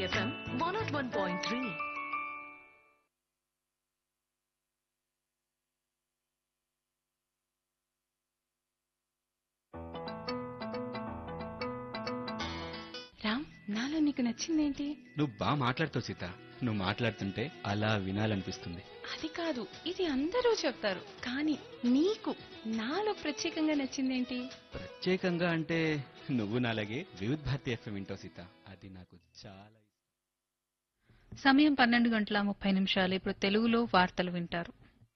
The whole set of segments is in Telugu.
FM one nought one point three Ram నాలో నీకు నచ్చిందేంటి నువ్వు బాగా మాట్లాడుతావు సీత నువ్వు మాట్లాడుతుంటే అలా వినాలనిపిస్తుంది అది కాదు ఇది అందరూ చెప్తారు కానీ నీకు నాలో ప్రత్యేకంగా నచ్చిందేంటి ప్రత్యేకంగా అంటే నువ్వు నాలాగే వివిధ్ భారతి ఎఫ్ఎం వింటావు సీత అది నాకు చాలా ఇష్టం. సమయం పన్నెండు గంటల ముప్పై నిమిషాలు ఇప్పుడు తెలుగులో వార్తలు వింటారు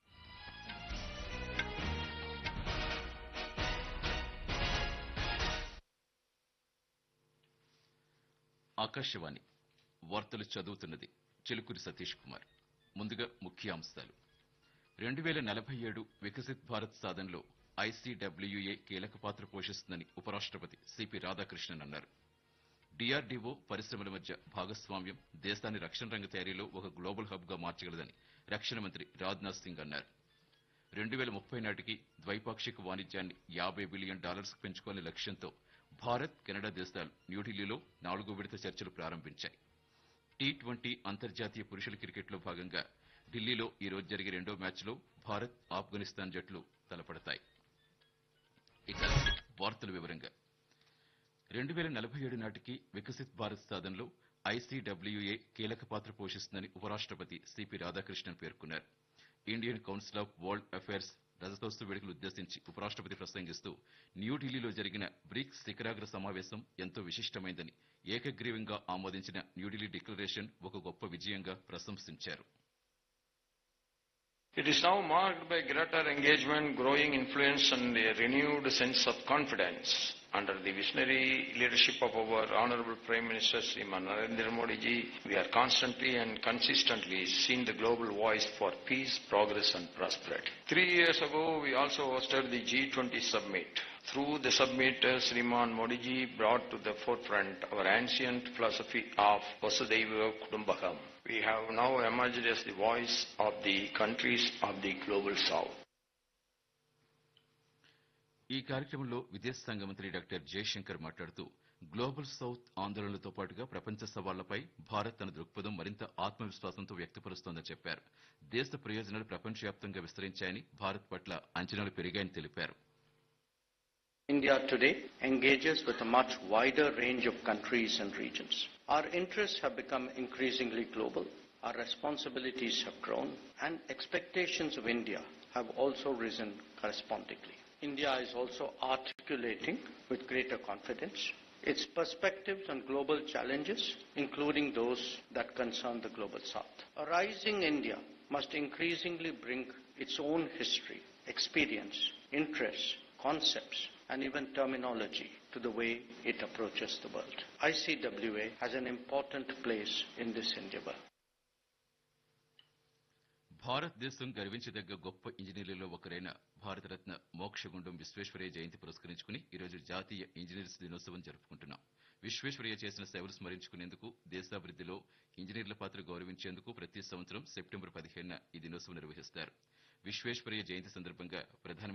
ఆకాశవాణి వార్తలు చదువుతున్నది చిలుకూరి సతీష్ కుమార్ ముందుగా ముఖ్యాంశాలు రెండు వేల నలభై ఏడు వికసిత్ భారత్ సాధనలో ఐసీడబ్ల్యూఏ కీలక పాత్ర పోషిస్తుందని ఉపరాష్ట్రపతి సిపి రాధాకృష్ణన్ అన్నారు డిఆర్డీఓ పరిశ్రమల మధ్య భాగస్వామ్యం దేశాన్ని రక్షణ రంగ తయారీలో ఒక గ్లోబల్ హబ్ గా మార్చగలదని రక్షణ మంత్రి రాజ్నాథ్ సింగ్ అన్నారు రెండు వేల ముప్పై నాటికి ద్వైపాక్షిక వాణిజ్యాన్ని యాభై బిలియన్ డాలర్స్ పెంచుకోవాలనే లక్ష్యంతో భారత్ కెనడా దేశాలు న్యూఢిల్లీలో నాలుగో విడత చర్చలు ప్రారంభించాయి టీ ట్వంటీ అంతర్జాతీయ పురుషుల క్రికెట్లో భాగంగా ఢిల్లీలో ఈ రోజు జరిగే రెండో మ్యాచ్లో భారత్ ఆఫ్ఘనిస్తాన్ జట్లు తలపడతాయి ఇక వార్తల వివరంగా రెండు వేల నలభై ఏడు నాటికి వికసిత్ భారత్ సాధనలో ఐసీడబ్ల్యూఏ కీలక పాత్ర పోషిస్తుందని ఉపరాష్ట్రపతి సిపి రాధాకృష్ణన్ పేర్కొన్నారు Indian council of world affairs రజతోత్సవ వేడుకలు ఉద్దేశించి ఉపరాష్ట్రపతి ప్రసంగిస్తూ న్యూఢిల్లీలో జరిగిన బ్రిక్స్ శిఖరాగ్ర సమావేశం ఎంతో విశిష్టమైందని ఏకగ్రీవంగా ఆమోదించిన న్యూఢిల్లీ డిక్లరేషన్ ఒక గొప్ప విజయంగా ప్రశంసించారు It is now marked by greater engagement, growing influence, and a renewed sense of confidence under the visionary leadership of our Honorable Prime Minister Sriman Narendra Modi ji. We are constantly and consistently seen the global voice for peace, progress, and prosperity. Three years ago, we also hosted the G20 summit. Through the summit, uh, Sriman Modi ji brought to the forefront our ancient philosophy of Vasudhaiva Kudumbakam. We have now emerged as the voice of the countries of the global south. ఈ కార్యక్రమంలో విదేశాంగ మంత్రి డాక్టర్ జయశంకర్ మాట్లాడుతూ గ్లోబల్ సౌత్ ఆందోళనలతో పాటుగా ప్రపంచ సవాళ్లపై భారత్ తన దృక్పథం మరింత ఆత్మవిశ్వాసంతో వ్యక్తపరుస్తోందని చెప్పారు దేశ ప్రయోజనాలు ప్రపంచవ్యాప్తంగా విస్తరించాయని భారత్ పట్ల అంచనాలు పెరిగాయని తెలిపారు India today engages with a much wider range of countries and regions. Our interests have become increasingly global, our responsibilities have grown, and expectations of India have also risen correspondingly. India is also articulating with greater confidence its perspectives on global challenges, including those that concern the global south. A rising India must increasingly bring its own history, experience, interests, concepts, and even terminology to the way it approaches the world. ICWA has an important place in this endeavor. భారతదేశం గర్వించదగ్గ గొప్ప ఇంజనీర్లలో ఒకరైన భారతరత్న మోక్షగుండం విశ్వేశ్వరయ్య జయంతి పురస్కరించుకుని ఈరోజు జాతీయ ఇంజనీర్స్ దినోత్సవం జరుపుకుంటున్నాం విశ్వేశ్వరయ్య చేసిన సేవలు స్మరించుకునేందుకు దేశాభివృద్ధిలో ఇంజనీర్ల పాత్ర గౌరవించేందుకు ప్రతి సంవత్సరం సెప్టెంబర్ పదిహేనున ఈ దినోత్సవం నిర్వహిస్తారు విశ్వేశ్వరయ్య జయంతి సందర్భంగా ప్రధానమంత్రి